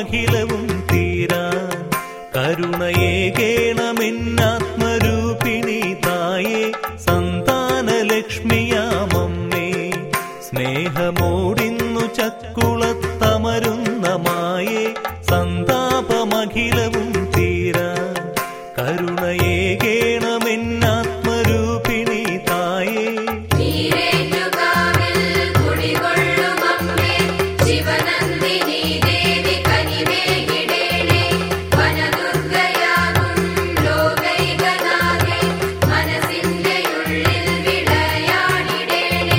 സന്താപമഖിലവും തീരാൻ കരുണയേകേണമെന്നാത്മരൂപിണി തായേ സന്താനലക്ഷ്മിയാമമ്മേ സ്നേഹമോടിന്നു ചക്കുളത്തമരുന്ന മായേ സന്താപമഖിലവും തീരാൻ കരുണയേകേണമെന്നാത്മരൂപിണി തായേ നീരേറ്റുകാവിൽ കുടികൊള്ളുമമ്മേ ശിവനന്ദിനി ദേവി കനിവേകിടേണേ വനദുർഗയാകും ലോകൈകനാഥേ മനസ്സിന്റെ ഉള്ളിൽ വിളയാടിടേണേ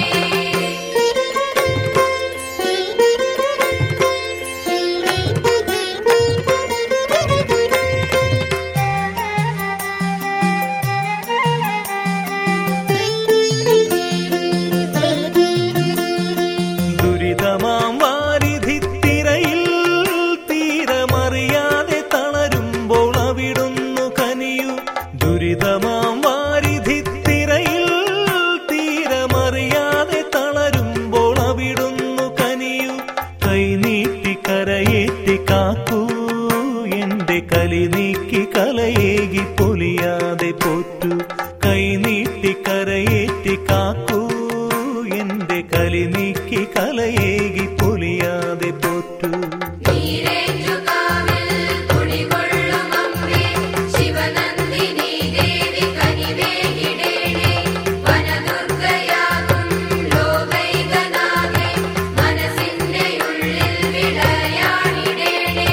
ദുരിതമാം വാരിധിത്തിരയിൽ തീരമറിയാതെ തളരുമ്പോൾ അവിടുന്നു കനിയു ദുരിതമാം വാരിധിത്തിരയിൽ തീരമറിയാതെ തളരുമ്പോൾ അവിടുന്നു കനിയു കൈനീട്ടി കരയേറ്റി കാക്കൂ എന്റെ കലി നീക്കി കലയേകി പൊലിയാതെ പോറ്റു കൈനീട്ടി കരയേറ്റി കാക്കൂ എന്റെ കലി നീക്കി കലയേകി പൊലിയാതെ പോറ്റു നീരേറ്റുകാവിൽ കുടികൊള്ളുമമ്മേ ശിവനന്ദിനി ദേവി കനിവേകിടേണേ വനദുർഗയാകും ലോകൈകനാഥേ മനസ്സിന്റെ ഉള്ളിൽ വിളയാടിടേണേ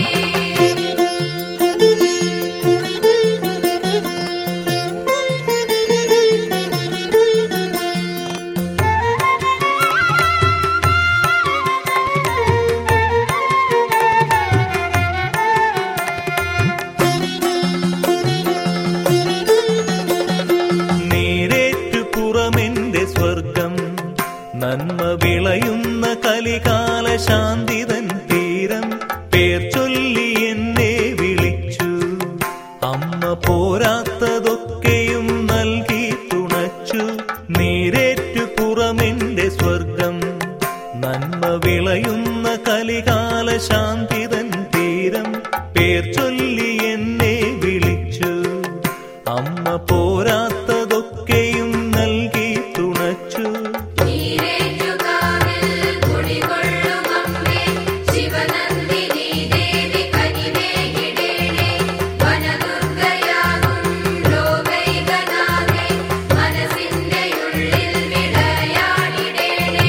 നേരേറ്റു പുറമെന്റെ സ്വർഗം നന്മ വിളയുന്ന കലികാല ശാന്തിതൻ തീരം പേർ ചൊല്ലി എന്നെ വിളിച്ചു അമ്മ പോരാത്തതൊക്കെയും നൽകി തുണച്ചു നേരേറ്റു പുറമെന്റെ സ്വർഗം നന്മ വിളയുന്ന കലികാല ശാന്തിതൻ തീരം പേർ ചൊല്ലി എന്നെ വിളിച്ചു അമ്മ പോരാത്തതൊക്കെയും നൽകി തുണച്ചു നീരേറ്റുകാവിൽ കുടികൊള്ളുമമ്മേ ശിവനന്ദിനി ദേവി കനിവേകിടേണേ വനദുർഗയാകും ലോകൈകനാഥേ മനസ്സിന്റെ ഉള്ളിൽ വിളയാടിടേണേ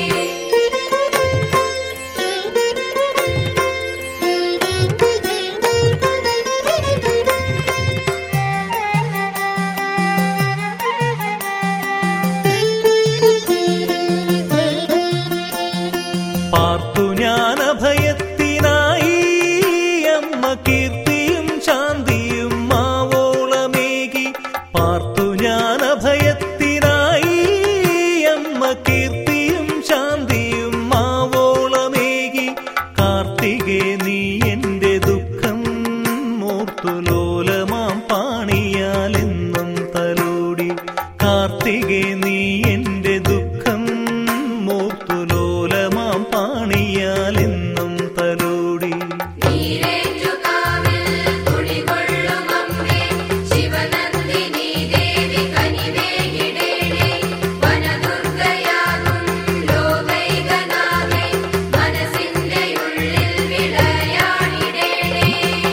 പാർത്തു ഞാൻ അഭയത്തിനായി അമ്മ കീർത്തിയും ശാന്തിയും മാവോളമേകി പാർത്തു ഞാൻ അഭയത്തിനായി അമ്മ കീർത്തിയും ശാന്തിയും മാവോളമേകി കാർത്തികേ നീ എന്റെ ദുഃഖം മൂർത്തുലോലമാം പാണിയാലെന്നും തലോടി കാർത്തികേ നീ എന്റെ ദുഃഖം മൂർത്തുലോലമാം പാണിയാലെന്നും തലോടി നീരേറ്റുകാവിൽ കുടികൊള്ളുമമ്മേ ശിവനന്ദിനി ദേവി കനിവേകിടേണേ വനദുർഗയാകും ലോകൈകനാഥേ മനസ്സിന്റെ ഉള്ളിൽ വിളയാടിടേണേ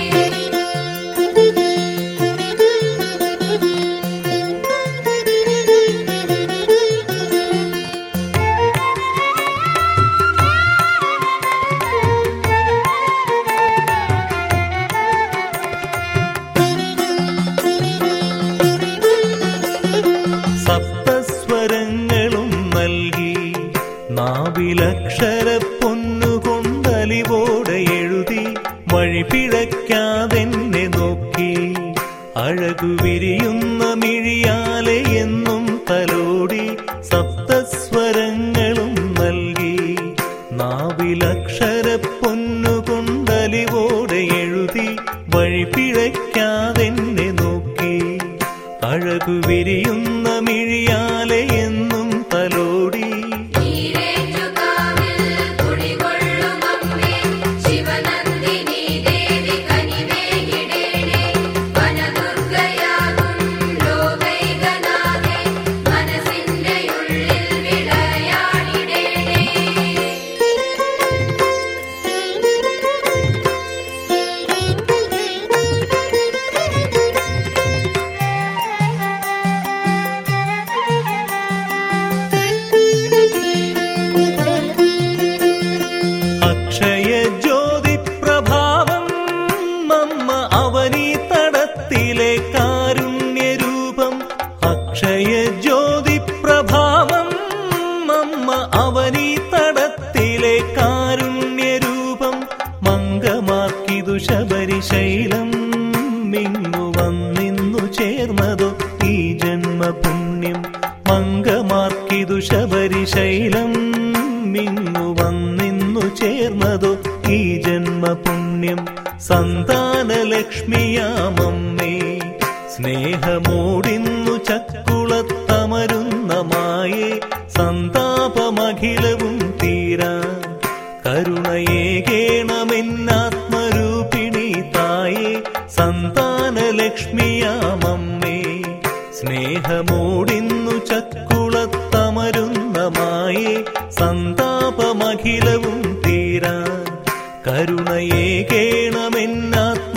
സപ്തസ്വരങ്ങളും നൽകി നാവിലക്ഷര പൊന്നുകൊണ്ടലിവോടെ എഴുതി വഴി പിഴയ്ക്കാതെന്നെ നോക്കി അഴകു വിരിയുന്ന മിഴിയാലെ എന്നും തലോടി സപ്തസ്വരങ്ങളും നൽകി നാവിലക്ഷര പൊന്നുകൊണ്ടലിവോടെ എഴുതി വഴി പിഴയ്ക്കാതെന്നെ നോക്കി അഴകു വിരിയുന്ന മിഴിയാലെ എന്നും തലോടി നീരേറ്റുകാവിൽ കുടികൊള്ളുമമ്മേ ശിവനന്ദിനി ശബരിശൈലം മിങ്ങു വന്നിന്നു ചേർന്നതോ ഈ ജന്മപുണ്യം മംഗമാർക്കിതു ശബരിശൈലം മിങ്ങു വന്നിന്നു ചേർന്നതോ ഈ ജന്മപുണ്യം സന്താനലക്ഷ്മിയാമമ്മേ സ്നേഹമോടിന്നു ചക്കുളത്തമരുന്ന മായേ സന്താപമഖിലവും തീരാൻ കരുണയേകേണമെന്നാത്മരൂപിണി തായേ സന്താനലക്ഷ്മിയാമമ്മേ സ്നേഹമോടിന്നു ചക്കുളത്തമരുന്ന മായേ സന്താപമഖിലവും തീരാൻ കരുണയേകേണമെന്നാത്മ